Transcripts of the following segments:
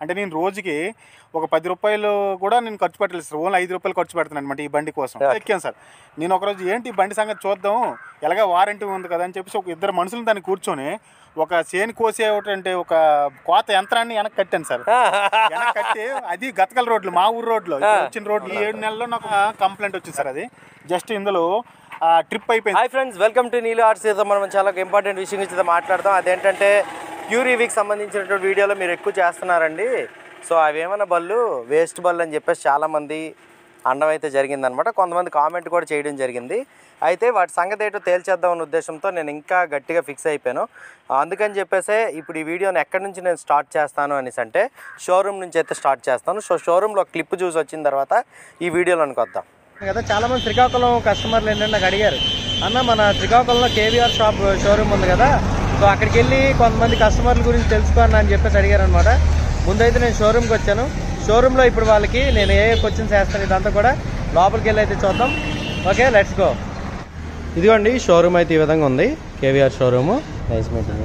అంటే నేను రోజుకి ఒక పది రూపాయలు కూడా నేను ఖర్చు పెట్టలేదు సార్ ఓన్లీ ఐదు రూపాయలు ఖర్చు పెడతాను అనమాట ఈ బండి కోసం ఎక్కాను సార్ నేను ఒకరోజు ఏంటి ఈ బండి సంగతి చూద్దాం ఎలాగ వారంటీ ఉంది కదా అని చెప్పేసి ఒక ఇద్దరు మనుషులు దాన్ని కూర్చొని ఒక చేను కోసే అంటే ఒక కోత యంత్రాన్ని వెనక్కి కట్టాను సార్ వెనక్కి కట్టి అది గతకల రోడ్లు మా ఊరు రోడ్లో ఇప్పుడు వచ్చిన రోడ్లు ఈ ఏడు నెలల్లో నాకు కంప్లైంట్ వచ్చింది సార్ అది జస్ట్ ఇందులో ట్రిప్ అయిపోయింది hi friends welcome to Neelu arts ఏదో మనం చాలా ఇంపార్టెంట్ విషయం గురించి మాట్లాడదాం అదేంటంటే క్యూరీవీకి సంబంధించినటువంటి వీడియోలో మీరు ఎక్కువ చేస్తున్నారండి సో అవి ఏమైనా బళ్ళు వేస్ట్ బళ్ళు అని చెప్పేసి చాలామంది అనడం అయితే జరిగిందనమాట కొంతమంది కామెంట్ కూడా చేయడం జరిగింది అయితే వాటి సంగతి ఏంటో తేల్చేద్దాం అనే ఉద్దేశంతో నేను ఇంకా గట్టిగా ఫిక్స్ అయిపోయాను అందుకని చెప్పేసే ఇప్పుడు ఈ వీడియోని ఎక్కడి నుంచి నేను స్టార్ట్ చేస్తాను అనేసి అంటే షోరూమ్ నుంచి అయితే స్టార్ట్ చేస్తాను సో షోరూంలో క్లిప్ చూసి వచ్చిన తర్వాత ఈ వీడియోలోనికి వద్దాం కదా చాలా మంది శ్రీకాకుళం కస్టమర్లు ఏంటంటే నాకు అడిగారు అన్న మన శ్రీకాకుళంలో కేవీఆర్ షాప్ షోరూమ్ ఉంది కదా సో అక్కడికి వెళ్ళి కొంతమంది కస్టమర్ల గురించి తెలుసుకోండి అని చెప్పేసి అడిగారు అనమాట ముందైతే నేను షోరూమ్కి వచ్చాను షోరూంలో ఇప్పుడు వాళ్ళకి నేను ఏ క్వశ్చన్స్ వేస్తాను ఇదంతా కూడా లోపలికి వెళ్ళి అయితే చూద్దాం ఓకే లెట్స్ గో ఇదిగోండి షోరూమ్ అయితే ఈ విధంగా ఉంది కేవీఆర్ షోరూము నైస్ మీటింగ్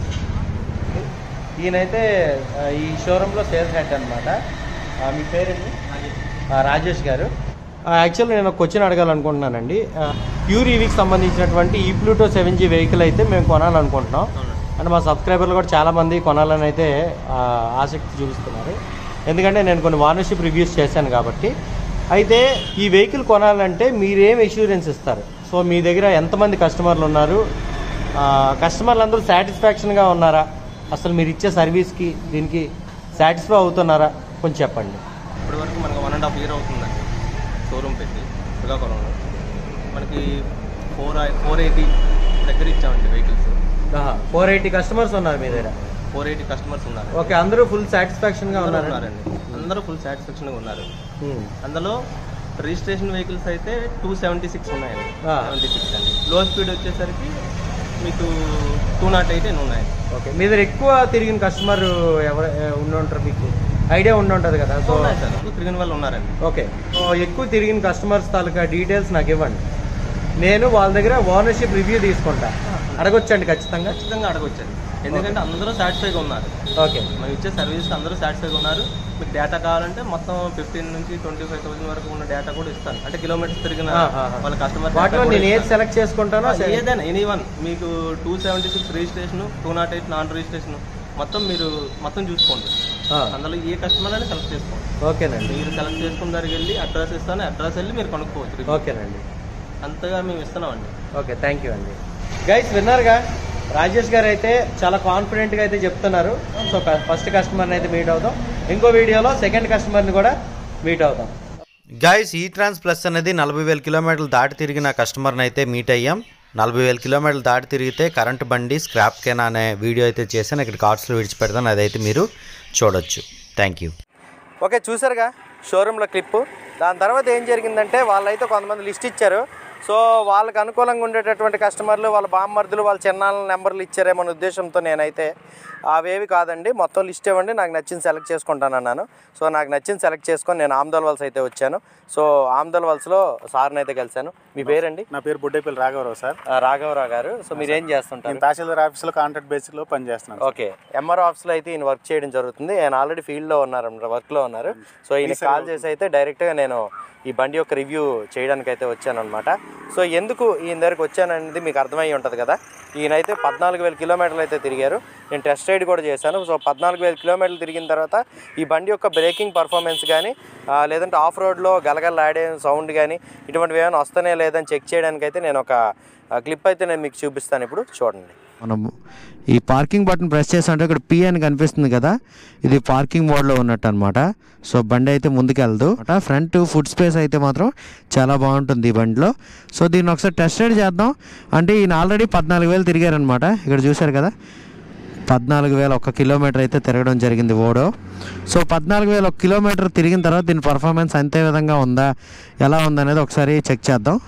ఈయనైతే ఆ, ఈ షోరూంలో సేల్స్ హెడ్ అనమాట మీ పేరేంటి ఆ, రాజేష్ గారు యాక్చువల్లీ నేను ఒక క్వశ్చన్ అడగాలనుకుంటున్నానండి ప్యూర్ ఈవీకి సంబంధించినటువంటి ఈ ప్లూటో సెవెన్ జీ వెహికల్ అయితే మేము కొనాలనుకుంటున్నాం అండ్ మా సబ్స్క్రైబర్లు కూడా చాలామంది కొనాలని అయితే ఆ, ఆసక్తి చూపిస్తున్నారు ఎందుకంటే నేను కొన్ని వానర్షిప్ రివ్యూస్ చేశాను కాబట్టి అయితే ఈ వెహికల్ కొనాలంటే మీరేం ఇన్సూరెన్స్ ఇస్తారు సో మీ దగ్గర ఎంతమంది కస్టమర్లు ఉన్నారు ఆ, కస్టమర్లు అందరూ సాటిస్ఫాక్షన్గా ఉన్నారా అసలు మీరు ఇచ్చే సర్వీస్కి దీనికి సాటిస్ఫై అవుతున్నారా కొంచెం చెప్పండి ఇప్పటి వరకు మనకు వన్ అండ్ హాఫ్ ఇయర్ అవుతుందండి షోరూమ్ పెట్టి శ్రీకాకుళంలో మనకి ఫోర్ ఫోర్ ఎయిటీ దగ్గర ఇచ్చామండి వెహికల్స్ ఫోర్ ఎయిటీ కస్టమర్స్ ఉన్నారు మీ దగ్గర ఫోర్ ఎయిటీ కస్టమర్స్ ఉన్నారు ఓకే అందరూ ఫుల్ సాటిస్ఫాక్షన్గా అందరూ ఉన్నారు ఉన్నారండి అందరూ ఫుల్ సాటిస్ఫాక్షన్గా ఉన్నారు అందులో రిజిస్ట్రేషన్ వెహికల్స్ అయితే టూ సెవెంటీ సిక్స్ ఉన్నాయండి ఆ. సెవెంటీ సిక్స్ అండి లో స్పీడ్ వచ్చేసరికి మీకు టూ నాట్ ఎయిట్ అని ఉన్నాయి ఓకే మీ దగ్గర ఎక్కువ తిరిగిన కస్టమర్ ఎవరు ఉండి ఉంటారు మీకు ఐడియా ఉండి ఉంటుంది కదా సో ఉన్నాయి సార్ ఎక్కువ తిరిగిన వాళ్ళు ఉన్నారండి ఓకే సో ఎక్కువ తిరిగిన కస్టమర్స్ తాలూకా డీటెయిల్స్ నాకు ఇవ్వండి నేను వాళ్ళ దగ్గర ఓనర్షిప్ రివ్యూ తీసుకుంటా అడగొచ్చండి ఖచ్చితంగా ఖచ్చితంగా అడగొచ్చండి ఎందుకంటే అందరూ సాటిస్ఫైగా ఉన్నారు ఓకే మనం ఇచ్చే సర్వీస్ అందరూ సాటిస్ఫైగా ఉన్నారు మీకు డేటా కావాలంటే మొత్తం ఫిఫ్టీన్ నుంచి ట్వంటీ ఫైవ్ థౌసండ్ వరకు ఉన్న డేటా కూడా ఇస్తాను అంటే కిలోమీటర్స్ తిరిగిన ఆ, ఆ, ఆ. వాళ్ళ కస్టమర్ వాటిలో నేను ఏది సెలెక్ట్ చేసుకుంటానో ఏదైనా ఎనీ వన్ మీకు two seventy six registration two nought eight non registration మొత్తం మీరు మొత్తం చూసుకోండి ఆ, అందులో ఏ కస్టమర్ అయినా సెలెక్ట్ చేసుకోండి ఓకేనండి మీరు సెలెక్ట్ చేసుకున్న దగ్గరికి వెళ్ళి అడ్రస్ ఇస్తాను అడ్రస్ వెళ్ళి మీరు కొనుక్కోవచ్చు ఓకేనండి అంతగా మేము ఇస్తున్నామండి ఓకే థ్యాంక్ యూ అండి గైస్ విన్నారుగా రాజేష్ గారు అయితే చాలా కాన్ఫిడెంట్గా అయితే చెప్తున్నారు సో ఫస్ట్ కస్టమర్ని అయితే మీట్ అవుతాం ఇంకో వీడియోలో సెకండ్ కస్టమర్ని కూడా మీట్ అవుతాం గైస్ ఈ ట్రాన్స్ ప్లస్ అనేది నలభై వేల కిలోమీటర్లు దాటి తిరిగిన కస్టమర్ని అయితే మీట్ అయ్యాం నలభై వేల కిలోమీటర్లు దాటి తిరిగితే కరెంట్ బండి స్క్రాప్ కెన్ అనే వీడియో అయితే చేశాను ఇక్కడ కార్డ్స్లో విడిచిపెడతాను అదైతే మీరు చూడొచ్చు థ్యాంక్ యూ ఓకే చూసారుగా షోరూంలో క్లిప్పు దాని తర్వాత ఏం జరిగిందంటే వాళ్ళైతే కొంతమంది లిస్ట్ ఇచ్చారు సో వాళ్ళకి అనుకూలంగా ఉండేటటువంటి కస్టమర్లు వాళ్ళ బామ్మర్దులు వాళ్ళ చిన్నాళ్ళ నెంబర్లు ఇచ్చారేమో ఉద్దేశంతో నేనైతే అవేవి కాదండి మొత్తం లిస్ట్ ఇవ్వండి నాకు నచ్చింది సెలెక్ట్ చేసుకుంటాను అన్నాను సో నాకు నచ్చింది సెలెక్ట్ చేసుకొని నేను ఆమ్దల్ వలస అయితే వచ్చాను సో ఆమ్దల్ వలసలో సార్ని అయితే కలిశాను మీ పేరండి నా పేరు బుడ్డేపల్లి రాఘవరావు సార్ ఆ, రాఘవరావు గారు సో మీరు ఏం చేస్తుంటారు నేను తహసీల్దార్ ఆఫీస్లో కాంట్రాక్ట్ బేసిక్లో పనిచేస్తున్నాను ఓకే ఎంఆర్ ఆఫీస్లో అయితే ఈయన వర్క్ చేయడం జరుగుతుంది ఆయన ఆల్రెడీ ఫీల్డ్లో ఉన్నారు వర్క్లో ఉన్నారు సో ఈయన కాల్ చేసి అయితే డైరెక్ట్గా నేను ఈ బండి యొక్క రివ్యూ చేయడానికి అయితే వచ్చాను అనమాట సో ఎందుకు ఈయన దగ్గరికి వచ్చాననేది మీకు అర్థమై ఉంటుంది కదా ఈయనైతే పద్నాలుగు వేల కిలోమీటర్లు అయితే తిరిగారు నేను టెస్ట్ రైడ్ కూడా చేశాను సో పద్నాలుగు వేల కిలోమీటర్లు తిరిగిన తర్వాత ఈ బండి యొక్క బ్రేకింగ్ పర్ఫార్మెన్స్ కానీ లేదంటే ఆఫ్ రోడ్లో గలగలాడే సౌండ్ కానీ ఇటువంటివి ఏమైనా వస్తానే లేదని చెక్ చేయడానికి అయితే నేను ఒక క్లిప్ అయితే నేను మీకు చూపిస్తాను ఇప్పుడు చూడండి మనం ఈ పార్కింగ్ బటన్ ప్రెస్ చేస్తుంటే ఇక్కడ పి అని కనిపిస్తుంది కదా ఇది పార్కింగ్ మోడ్లో ఉన్నట్టు అనమాట సో బండి అయితే ముందుకెళ్దు ఫ్రంట్ ఫుడ్ స్పేస్ అయితే మాత్రం చాలా బాగుంటుంది ఈ బండిలో సో దీన్ని ఒకసారి టెస్ట్ రైడ్ చేద్దాం అంటే ఈయన ఆల్రెడీ పద్నాలుగు వేలు తిరిగారనమాట ఇక్కడ చూశారు కదా పద్నాలుగు వేల ఒక కిలోమీటర్ అయితే తిరగడం జరిగింది ఓడో సో పద్నాలుగు వేల ఒక కిలోమీటర్ తిరిగిన తర్వాత దీని పర్ఫార్మెన్స్ అంతే విధంగా ఉందా ఎలా ఉందనేది ఒకసారి చెక్ చేద్దాం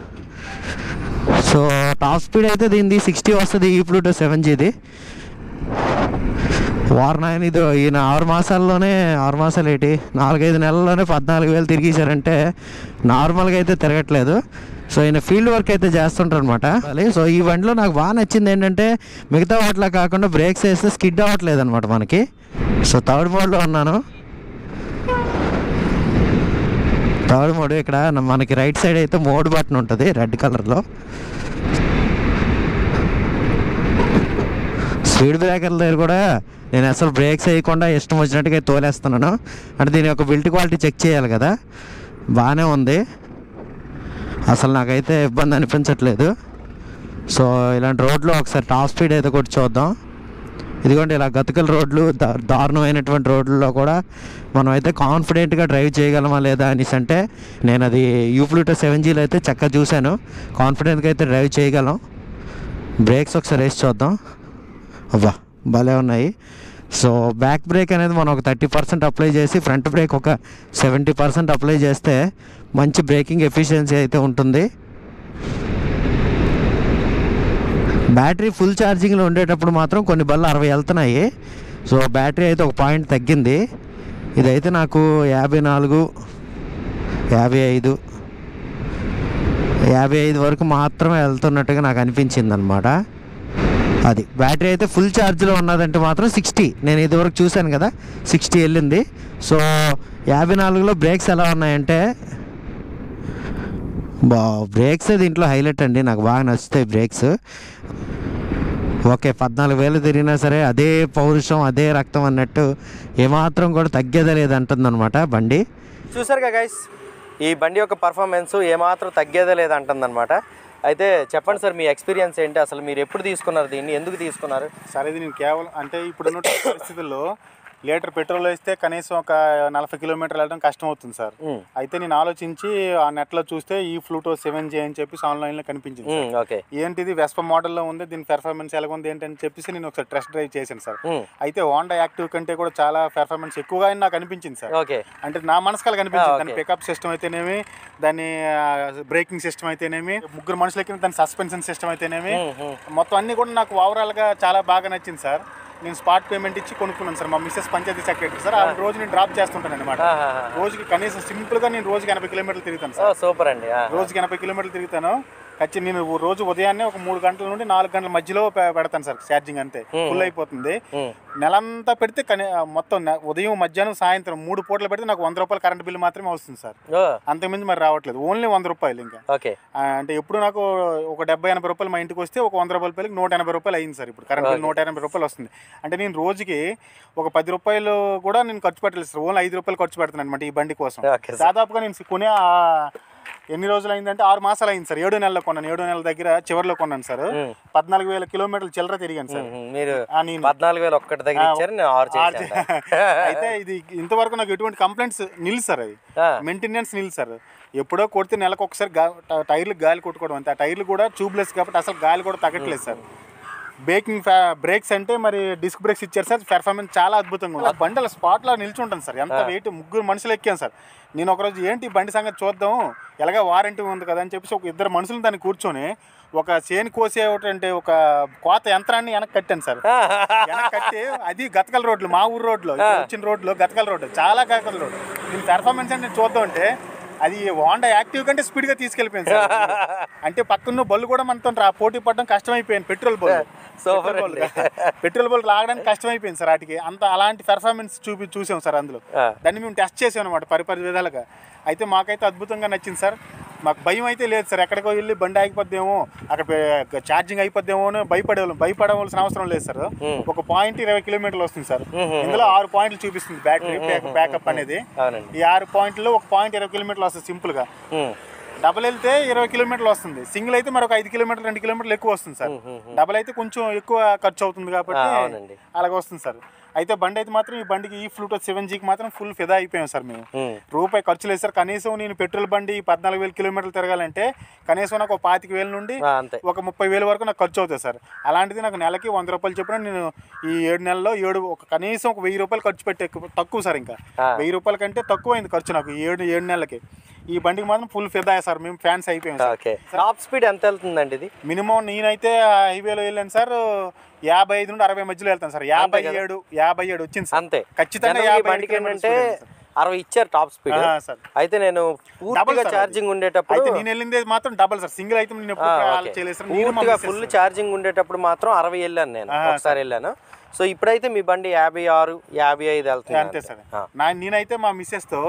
సో టాప్ స్పీడ్ అయితే దీనిది సిక్స్టీ వస్తుంది ఈ ప్లూటో సెవెన్ జీది వారణాయన ఇది ఈయన ఆరు మాసాల్లోనే ఆరు మాసాలు ఏంటి నాలుగైదు నెలల్లోనే పద్నాలుగు వేలు తిరిగేశారంటే నార్మల్గా అయితే తిరగట్లేదు సో ఈయన ఫీల్డ్ వర్క్ అయితే చేస్తుంటారు అనమాట సో ఈ బండిలో నాకు బాగా నచ్చింది ఏంటంటే మిగతా వాటిలో కాకుండా బ్రేక్స్ వేస్తే స్కిడ్ అవ్వట్లేదు అనమాట మనకి సో థర్డ్ మోడ్లో ఉన్నాను థర్డ్ మోడ్ ఇక్కడ న- మనకి రైట్ సైడ్ అయితే మోడ్ బటన్ ఉంటుంది రెడ్ కలర్లో స్పీడ్ బ్రేకర్ల దగ్గర కూడా నేను అసలు బ్రేక్స్ వేయకుండా ఇష్టం వచ్చినట్టుగా తోలేస్తున్నాను అంటే దీని యొక్క బిల్ట్ క్వాలిటీ చెక్ చేయాలి కదా బాగానే ఉంది అసలు నాకైతే ఇబ్బంది అనిపించట్లేదు సో ఇలాంటి రోడ్లో ఒకసారి టాప్ స్పీడ్ అయితే కూడా చూద్దాం ఇదిగోండి ఇలా గతుకల రోడ్లు దా- దారుణమైనటువంటి రోడ్లలో కూడా మనం అయితే కాన్ఫిడెంట్గా డ్రైవ్ చేయగలమా లేదా అనేసి అంటే నేను అది యూప్లూటో సెవెన్ జీలో అయితే చక్కగా చూశాను కాన్ఫిడెంట్గా అయితే డ్రైవ్ చేయగలం బ్రేక్స్ ఒకసారి వేసి చూద్దాం అబ్బా భలే ఉన్నాయి సో బ్యాక్ బ్రేక్ అనేది మనం ఒక థర్టీ పర్సెంట్ అప్లై చేసి ఫ్రంట్ బ్రేక్ ఒక సెవెంటీ పర్సెంట్ అప్లై చేస్తే మంచి బ్రేకింగ్ ఎఫిషియన్సీ అయితే ఉంటుంది బ్యాటరీ ఫుల్ ఛార్జింగ్లో ఉండేటప్పుడు మాత్రం కొన్ని బళ్ళు అరవై వెళ్తున్నాయి సో బ్యాటరీ అయితే ఒక పాయింట్ తగ్గింది ఇదైతే నాకు యాభై నాలుగు యాభై ఐదు యాభై ఐదు వరకు మాత్రమే వెళ్తున్నట్టుగా నాకు అనిపించింది అనమాట అది బ్యాటరీ అయితే ఫుల్ ఛార్జ్లో ఉన్నదంటే మాత్రం సిక్స్టీ నేను ఇదివరకు చూశాను కదా సిక్స్టీ వెళ్ళింది సో యాభై నాలుగులో బ్రేక్స్ ఎలా ఉన్నాయంటే బా బ్రేక్స్ దీంట్లో హైలైట్ అండి నాకు బాగా నచ్చుతాయి బ్రేక్స్ ఓకే పద్నాలుగు వేలు తిరిగినా సరే అదే పౌరుషం అదే రక్తం అన్నట్టు ఏమాత్రం కూడా తగ్గేదే లేదంటుందన్నమాట బండి చూసారుగా గైస్ ఈ బండి యొక్క పర్ఫార్మెన్స్ ఏమాత్రం తగ్గేదే లేదంటుందన్నమాట అయితే చెప్పండి సార్ మీ ఎక్స్పీరియన్స్ ఏంటి అసలు మీరు ఎప్పుడు తీసుకున్నారు దీన్ని ఎందుకు తీసుకున్నారు సరే ఇది నేను కేవలం అంటే ఇప్పుడున్న పరిస్థితుల్లో లీటర్ పెట్రోల్ వేస్తే కనీసం ఒక నలభై కిలోమీటర్లు వెళ్ళడం కష్టం అవుతుంది సార్ మ్మ్. అయితే నేను ఆలోచించి ఆ నెట్లో చూస్తే ఈ ఫ్లూటో సెవెన్ జే అని చెప్పి ఆన్లైన్లో కనిపించింది సార్. మ్మ్, ఓకే ఏంటిది వెస్ప మోడల్లో ఉంది దీని పెర్ఫార్మెన్స్ ఎలా ఉంది ఏంటని చెప్పేసి నేను ఒకసారి టెస్ట్ డ్రైవ్ చేశాను సార్ మ్మ్, అయితే హోండా యాక్టివ్ కంటే కూడా చాలా పెర్ఫార్మెన్స్ ఎక్కువగా అని నాకు అనిపించింది సార్ ఓకే అంటే నా మనసుకాలు కనిపించింది ఆ, దాని ఓకే. పికప్ సిస్టమ్ అయితేనేమి దాని బ్రేకింగ్ సిస్టమ్ అయితేనేమి ముగ్గురు మనుషులు ఎక్కిన దాని సస్పెన్షన్ సిస్టమ్ అయితేనేమి మ్మ్, మ్మ్. మొత్తం అన్ని కూడా నాకు ఓవరాల్ గా చాలా బాగా నచ్చింది సార్ నేను స్పాట్ పేమెంట్ ఇచ్చి కొనుక్కున్నాను సార్ మా మిస్సెస్ పంచాయతీ సెక్రటరీ సార్ ఆ రోజు నేను డ్రాప్ చేస్తుంటాను అనమాట ఆహాహా. రోజుకి కనీసం సింపుల్ గా నేను రోజుకి ఎనభై కిలోమీటర్లు తిరుగుతాను ఓ సార్ సూపర్ అండి ఆ, రోజుకి ఎనభై కిలోమీటర్లు తిరుగుతాను ఖచ్చితంగా నేను రోజు ఉదయాన్నే ఒక మూడు గంటల నుండి నాలుగు గంటల మధ్యలో పె- పెడతాను సార్ ఛార్జింగ్ అంతే ఫుల్ అయిపోతుంది మ్మ్. నెలంతా పెడితే కనీ మొత్తం నె- ఉదయం మధ్యాహ్నం సాయంత్రం మూడు పూటలు పెడితే నాకు వంద రూపాయలు కరెంట్ బిల్ మాత్రమే వస్తుంది సార్ ఓ అంతకుమించి మరి రావట్లేదు ఓన్లీ వంద రూపాయలు ఇంకా ఓకే ఆ, అంటే ఎప్పుడు నాకు ఒక డెబ్బై ఎనభై రూపాయలు మా ఇంటికి వస్తే ఒక వంద రూపాయలకి నూట ఎనభై రూపాయలు అయింది సార్ ఇప్పుడు కరెంట్ బిల్ నూట ఎనభై రూపాయలు వస్తుంది అంటే నేను రోజుకి ఒక పది రూపాయలు కూడా నేను ఖర్చు పెట్టలేదు సార్ ఓన్లీ ఐదు రూపాయలు ఖర్చు పెడతాను అనమాట ఈ బండి కోసం ఓకే సార్. దాదాపుగా నేను కొనే ఆ ఎన్ని రోజులు అయిందంటే ఆరు మాసాలు అయింది సార్ ఏడు నెలలు కొన్నాను ఏడు నెలల దగ్గర చివరిలో కొన్నాను సార్ మ్మ్. పద్నాలుగు వేల కిలోమీటర్లు చిల్లర తిరిగాను సార్ మ్మ్, మీరు ఆ, నేను పద్నాలుగు వేలు ఒక్కటి దగ్గర ఇచ్చారు నేను ఆరు ఆరు చేశాను చే- అయితే ఇది ఇంతవరకు నాకు ఎటువంటి కంప్లైంట్స్ నిల్ సార్ అది ఆ. మెయింటెనెన్స్ నిల్ సార్ ఎప్పుడో కొడితే నెలకు ఒకసారి గా ట- టైర్లు గాలి కొట్టుకోవడం అంతే ఆ టైర్లు కూడా ట్యూబ్లెస్ కాబట్టి అసలు గాలి కూడా తగ్గట్లేదు సార్ బ్రేకింగ్ బ్రేక్స్ అంటే మరి డిస్క్ బ్రేక్స్ ఇచ్చారు సార్ పెర్ఫార్మెన్స్ చాలా అద్భుతంగా ఉంది ఆ బండి అలా స్పాట్లో నిల్చుంటాను సార్ ఎంత వెయిట్ ముగ్గురు మనుషులు ఎక్కాను సార్ నేను ఒకరోజు ఏంటి ఈ బండి సంగతి చూద్దాం ఎలాగ వారంటీ ఉంది కదా అని చెప్పేసి ఒక ఇద్దరు మనుషులు దాన్ని కూర్చొని ఒక చేను కోసే అంటే ఒక కోత యంత్రాన్ని వెనక్కి కట్టాను సార్ వెనక్కి కట్టి అది గతకల్ రోడ్లు మా ఊరు రోడ్లో ఇప్పుడు వచ్చిన రోడ్లో గతకల్ రోడ్డు చాలా గతకల్ రోడ్డు దీని పెర్ఫార్మెన్స్ అంటే చూద్దాం అంటే అది హోండా యాక్టివ్ కంటే స్పీడ్ గా తీసుకెళ్ళిపోయింది సార్ అంటే పక్కన బళ్ళు కూడా మనతో రా పోటీ పడడం కష్టమైపోయింది పెట్రోల్ బళ్ళు Super పెట్రోల్ బళ్ళు పెట్రోల్ బళ్ళు లాగడానికి కష్టమైపోయింది సార్ వాటికి అంత అలాంటి పెర్ఫార్మెన్స్ చూపి చూసాం సార్ అందులో ఆ. దాన్ని మేము టెస్ట్ చేసాం అనమాట పరిపరి విధాలుగా అయితే మాకైతే అద్భుతంగా నచ్చింది సార్ మాకు భయం అయితే లేదు సార్ ఎక్కడికో వెళ్ళి బండి ఆగిపోద్దేమో అక్కడ ఛార్జింగ్ అయిపోద్దేమో అని భయపడే భయపడవలసిన అవసరం లేదు సార్ ఒక పాయింట్ ఇరవై కిలోమీటర్లు వస్తుంది సార్ ఇందులో ఆరు పాయింట్లు చూపిస్తుంది బ్యాటరీ బ్యాకప్ అనేది అవునండి ఈ ఆరు పాయింట్లో ఒక పాయింట్ ఇరవై కిలోమీటర్లు వస్తుంది సింపుల్గా మ్మ్. డబల్ వెళ్తే ఇరవై కిలోమీటర్లు వస్తుంది సింగిల్ అయితే మరొక ఐదు కిలోమీటర్లు రెండు కిలోమీటర్లు ఎక్కువ వస్తుంది సార్ డబల్ అయితే కొంచెం ఎక్కువ ఖర్చు అవుతుంది కాబట్టి ఆ, అవునండి. అలాగ వస్తుంది సార్ అయితే బండి అయితే మాత్రం ఈ బండికి ఈ ఫ్లూటో సెవెన్ జీకి మాత్రం ఫుల్ ఫిదా అయిపోయాం సార్ మేము మ్మ్. రూపాయి ఖర్చు లేదు సార్ కనీసం నేను పెట్రోల్ బండి పద్నాలుగు వేల కిలోమీటర్లు తిరగాలంటే కనీసం నాకు ఒక పాతిక వేల నుండి ఆ, అంతే ఒక ముప్పై వేల వరకు నాకు ఖర్చు అవుతుంది సార్ అలాంటిది నాకు నెలకి వంద రూపాయలు చెప్పిన నేను ఈ ఏడు నెలల్లో ఏడు ఒక కనీసం ఒక వెయ్యి రూపాయలు ఖర్చు పెట్టే తక్కువ సార్ ఇంకా ఆ. వెయ్యి రూపాయల కంటే తక్కువ అయింది ఖర్చు నాకు ఈ ఏడు ఏడు నెలలకి ఈ బండికి మాత్రం ఫుల్ ఫిదా సార్ మేము ఫ్యాన్స్ అయిపోయాం సార్ ఓకే టాప్ స్పీడ్ ఎంత వెళ్తుందండి ఇది మినిమం నేనైతే హైవేలో వెళ్ళాను సార్ యాభై ఐదు నుండి అరవై మధ్యలో వెళ్తాను సార్ యాభై ఏడు యాభై ఏడు వచ్చింది సార్ అంతే ఖచ్చితంగా Generally ఈ యాభై బండికి ఐదు ఏంటంటే కిలోమీటర్ల అరవై ఇచ్చారు టాప్ స్పీడ్ ఆ, సార్. అయితే నేను పూర్తిగా సార్ ఛార్జింగ్ అది. ఉండేటప్పుడు అయితే నేను వెళ్ళింది మాత్రం డబల్ సార్ సింగిల్ అయితే నేను ఎప్పుడు చేయలేదు సార్ నేను మా పూర్తిగా missus ఫుల్ సార్. ఛార్జింగ్ ఉండేటప్పుడు మాత్రం అరవై వెళ్ళాను నేను ఆ, ఒకసారి వెళ్ళాను సో ఇప్పుడైతే మీ బండి యాభై ఆరు యాభై ఐదు వెళ్తుంది అంతే సార్ ఆ. నా నేనైతే మా మిస్సెస్ తో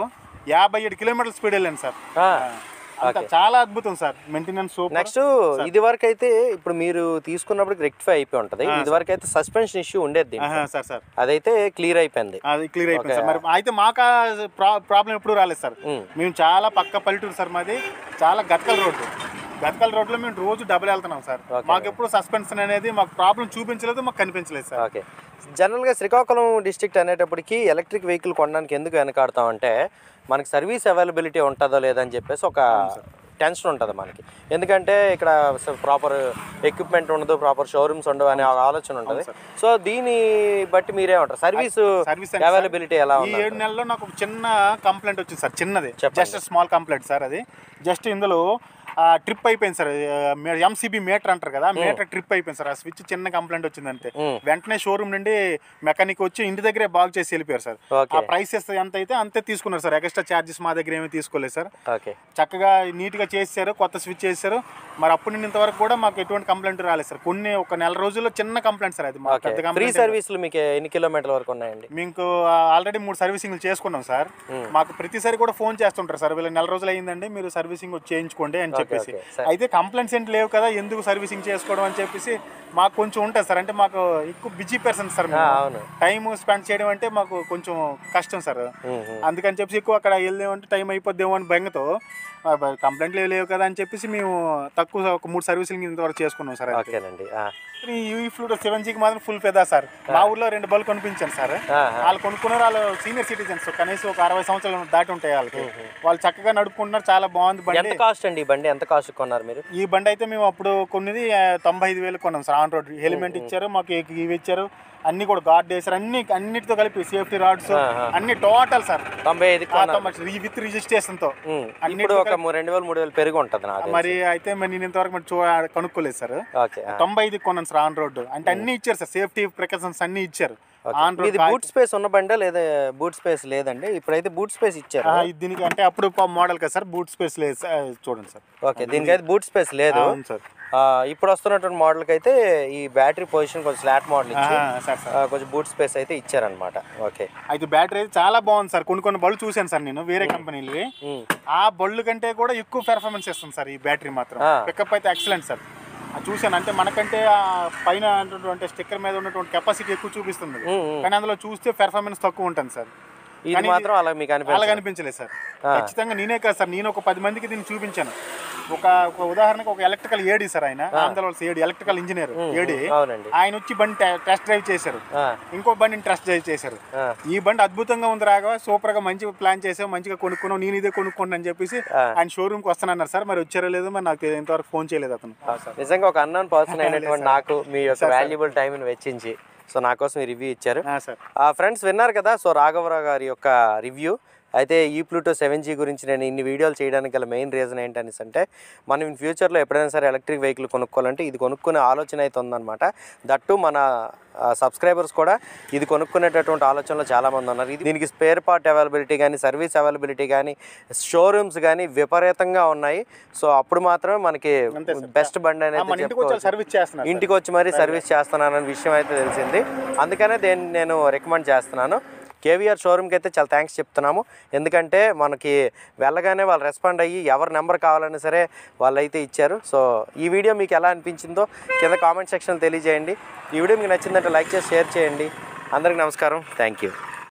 యాభై ఏడు కిలోమీటర్ల స్పీడ్ వెళ్ళాను సార్ ఆ, అంత చాలా అద్భుతం సార్ మెయింటెనెన్స్ సూపర్ నెక్స్ట్ ఇది వరకు అయితే ఇప్పుడు మీరు తీసుకున్నప్పుడు రెక్టిఫై అయిపోయి ఉంటది ఇది వరకు అయితే సస్పెన్షన్ ఇష్యూ ఉండేది దీనికి. ఆహా, సార్ సార్ అదైతే క్లియర్ అయిపోయింది అది క్లియర్ అయిపోయింది సార్ మరి అయితే మాకు ప్రాబ్లం ఎప్పుడు రాలేదు సార్ మేము చాలా పక్క పల్లెటూరు సార్ మాది చాలా గతకల్ రోడ్డు గతకల్ రోడ్లో మేము రోజు డబుల్ వెళ్తున్నాం సార్ మాకు ఎప్పుడు సస్పెన్షన్ అనేది మాకు ప్రాబ్లం చూపించలేదు మాకు కనిపించలేదు సార్ ఓకే జనరల్గా శ్రీకాకుళం డిస్ట్రిక్ట్ అనేటప్పటికి ఎలక్ట్రిక్ వెహికల్ కొనడానికి ఎందుకు వెనకాడతాం అంటే మనకి సర్వీస్ అవైలబిలిటీ ఉంటుందో లేదని చెప్పేసి ఒక టెన్షన్ ఉంటుంది మనకి ఎందుకంటే ఇక్కడ ప్రాపర్ ఎక్విప్మెంట్ ఉండదు ప్రాపర్ షోరూమ్స్ ఉండవు అనే ఒక ఆలోచన ఉంటుంది సో దీన్ని బట్టి మీరేమంటారు సర్వీస్ సర్వీస్ అంటే అవైలబిలిటీ ఎలా ఈ ఉంది ఏడు నెలల్లో నాకు ఒక చిన్న కంప్లైంట్ వచ్చింది సార్ చిన్నది జస్ట్ స్మాల్ కంప్లైంట్ సార్ అది జస్ట్ ఇందులో ట్రిప్ అయిపోయింది సార్ ఎంసీబీ మీటర్ అంటారు కదా మీటర్ ట్రిప్ అయిపోయింది సార్ ఆ స్విచ్ చిన్న కంప్లైంట్ వచ్చింది అంతే వెంటనే షోరూమ్ నుండి మెకానిక్ వచ్చి ఇంటి దగ్గరే బాగు చేసి వెళ్ళిపోయారు సార్ Okay. ఆ ప్రైసెస్ ఎంత అయితే అంతే తీసుకున్నారు సార్ ఎక్స్ట్రా చార్జెస్ మా దగ్గర ఏమీ తీసుకోలేదు సార్ ఓకే చక్కగా నీట్గా చేశారు కొత్త స్విచ్ చేశారు మరి అప్పటి నుండి ఇంతవరకు కూడా మాకు ఎటువంటి కంప్లైంట్ రాలేదు సార్ కొన్ని ఒక నెల రోజుల్లో చిన్న కంప్లైంట్ సార్ అది మా ఓకే పెద్ద ఫ్రీ కంప్లైంట్ సర్వీసులు మీకు ఎన్ని కిలోమీటర్ల వరకు ఉన్నాయండి మీకు ఆల్రెడీ మూడు సర్వీసింగ్లు చేసుకున్నాం సార్ మాకు ప్రతిసారి కూడా ఫోన్ చేస్తుంటారు సార్ వీళ్ళ నెల రోజులు అయిందండి మీరు సర్వీసింగ్ వచ్చి చేయించుకోండి అని చెప్పేసి okay. సరే. అయితే కంప్లైంట్స్ ఏంటి లేవు కదా ఎందుకు సర్వీసింగ్ చేసుకోవడం అని చెప్పేసి మాకు కొంచెం ఉంటుంది సార్ అంటే మాకు ఎక్కువ బిజీ పర్సన్ సార్ ఆ, అవును టైం స్పెండ్ చేయడం అంటే మాకు కొంచెం కష్టం సార్ అందుకని చెప్పేసి ఎక్కువ అక్కడ వెళ్దామంటే టైం అయిపోద్దేమో అని బెంగతో కంప్లైంట్లు లేవు కదా అని చెప్పేసి మేము తక్కువ ఒక మూడు సర్వీసులు ఇంతవరకు చేసుకున్నాం సార్ అయితే. ఓకేనండి ఆ. ఈ యూఈ ఫ్లూట్ సెవెన్ జీకి మాత్రం ఫుల్ పెద్ద సార్ మా ఊర్లో రెండు బళ్ళు కొనిపించాను సార్ వాళ్ళు కొనుక్కున్నారు వాళ్ళు సీనియర్ సిటిజన్స్ కనీసం ఒక అరవై సంవత్సరాలు దాటి ఉంటాయి వాళ్ళకి వాళ్ళు చక్కగా నడుపుకుంటున్నారు చాలా బాగుంది ఎంత బండి కాస్ట్ అండి ఈ బండి ఎంత కాస్ట్ కొన్నారు మీరు ఈ బండి అయితే మేము అప్పుడు కొన్నది ఆ, తొంభై ఐదు వేలు కొన్నాం సార్ ఆన్ రోడ్ హెల్మెట్ ఇచ్చారు మాకు ఇ- ఇవి ఇచ్చారు అన్ని కూడా గార్డ్ వేసారు అన్ని అన్నిటితో కలిపి సేఫ్టీ రాడ్స్ అన్ని టోటల్ సార్ తొంభై ఐదు ఆ, తొంభై విత్ రిజిస్ట్రేషన్ తో అన్నిటితో ఇప్పుడు ఒక మూ- రెండు వేలు మూడు వేలు పెరిగి ఉంటుంది నాకు మరి అయితే మరి నేను ఇంతవరకు మరి చూ కనుక్కోలేదు సార్ ఓకే ఆ. తొంభై ఐదు కొన్నాను సార్ ఆన్ రోడ్ అంటే అన్ని ఇచ్చారు సార్ సేఫ్టీ ప్రికాషన్స్ అన్ని ఇచ్చారు ఆన్ రోడ్ ఇది బూట్ స్పేస్ ఉన్న బండే లేదా బూట్ స్పేస్ లేదండి ఇప్పుడైతే బూట్ స్పేస్ ఇచ్చారు దీనికి అంటే అప్పుడు మోడల్ కదా సార్ బూట్ స్పేస్ లేదు సార్. చూడండి సార్ ఓకే దీనికైతే బూట్ స్పేస్ లేదు అవును సార్ ఆ, ఇప్పుడు వస్తున్నటువంటి మోడల్కి అయితే ఈ బ్యాటరీ పొజిషన్ కొంచెం స్లాట్ మోడల్ ఇచ్చి ఆ, సార్ సార్ ఆ, కొంచెం బూట్ స్పేస్ అయితే ఇచ్చారనమాట ఓకే అయితే బ్యాటరీ అయితే చాలా బాగుంది సార్ కొన్ని కొన్ని బళ్ళు చూశాను సార్ నేను వేరే కంపెనీలు ఉమ్. ఆ బళ్ళు కంటే కూడా ఎక్కువ పెర్ఫార్మెన్స్ ఇస్తుంది సార్ ఈ బ్యాటరీ మాత్రం ఆ. పికప్ అయితే ఎక్సలెంట్ సార్ అది చూశాను అంటే మనకంటే ఆ పైన ఉన్నటువంటి స్టిక్కర్ మీద ఉన్నటువంటి కెపాసిటీ ఎక్కువ చూపిస్తుంది కానీ అందులో చూస్తే పెర్ఫార్మెన్స్ తక్కువ ఉంటుంది సార్ ఇది కానీ మాత్రం అలా మీకు అలాగ అనిపించింది అనిపించలేదు సార్ ఖచ్చితంగా నేనే కాదు సార్ నేను ఒక పది మందికి దీన్ని చూపించాను ఒక ఒక ఉదాహరణకు ఒక ఎలక్ట్రికల్ ఏడి సార్ ఆయన Andhravalasa AD electrical engineer AD అవునండి ఆయన వచ్చి బండి టెస్ట్ డ్రైవ్ చేశారు ఆ, ఇంకో బండిని టెస్ట్ డ్రైవ్ చేశారు ఆ. ఈ బండి అద్భుతంగా ఉంది రాగా సూపర్ గా మంచిగా ప్లాన్ చేసావు మంచిగా కొనుక్కున్నావు నేను ఇదే కొనుక్కోండి అని చెప్పేసి ఆయన షోరూమ్ కి వస్తానన్నారు సార్ మరి వచ్చారో లేదో మరి నాకు తెలియదు. ఇంతవరకు ఫోన్ చేయలేదు అతను నిజంగా ఒక అన్నోన్ పర్సన్ అయినటువంటి నాకు మీ యొక్క వాల్యుబుల్ టైంని వెచ్చించి సో నా కోసం ఈ రివ్యూ ఇచ్చారు ఆ, సార్ ఫ్రెండ్స్ విన్నారు కదా సో రాఘవరావు గారి యొక్క రివ్యూ అయితే ఈ ప్లూటో సెవెన్ జీ గురించి నేను ఇన్ని వీడియోలు చేయడానికి గల మెయిన్ రీజన్ ఏంటనేసి అంటే మనం ఇన్ ఫ్యూచర్లో ఎప్పుడైనా సరే ఎలక్ట్రిక్ వెహికల్ కొనుక్కోవాలంటే ఇది కొనుక్కునే ఆలోచన అయితే ఉందన్నమాట దట్టు మన సబ్స్క్రైబర్స్ కూడా ఇది కొనుక్కునేటటువంటి ఆలోచనలో చాలామంది ఉన్నారు ఇది దీనికి స్పేర్ పార్ట్ అవైలబిలిటీ కానీ సర్వీస్ అవైలబిలిటీ కానీ షోరూమ్స్ కానీ విపరీతంగా ఉన్నాయి సో అప్పుడు మాత్రమే మనకి బెస్ట్ బండి ఆ, అనేది మన ఇంటికి వచ్చి చెప్పుకోవచ్చు సర్వీస్ చేస్తున్నారు ఇంటికి వచ్చి మరీ సర్వీస్ చేస్తున్నానని విషయం అయితే తెలిసింది అందుకనే దేన్ని నేను రికమెండ్ చేస్తున్నాను కేవీఆర్ షోరూమ్కి అయితే చాలా థ్యాంక్స్ చెప్తున్నాము ఎందుకంటే మనకి వెళ్ళగానే వాళ్ళు రెస్పాండ్ అయ్యి ఎవరి నెంబర్ కావాలన్నా సరే వాళ్ళు అయితే ఇచ్చారు సో ఈ వీడియో మీకు ఎలా అనిపించిందో కింద కామెంట్ సెక్షన్ తెలియజేయండి ఈ వీడియో మీకు నచ్చిందంటే లైక్ చేసి షేర్ చేయండి అందరికి నమస్కారం థ్యాంక్ యూ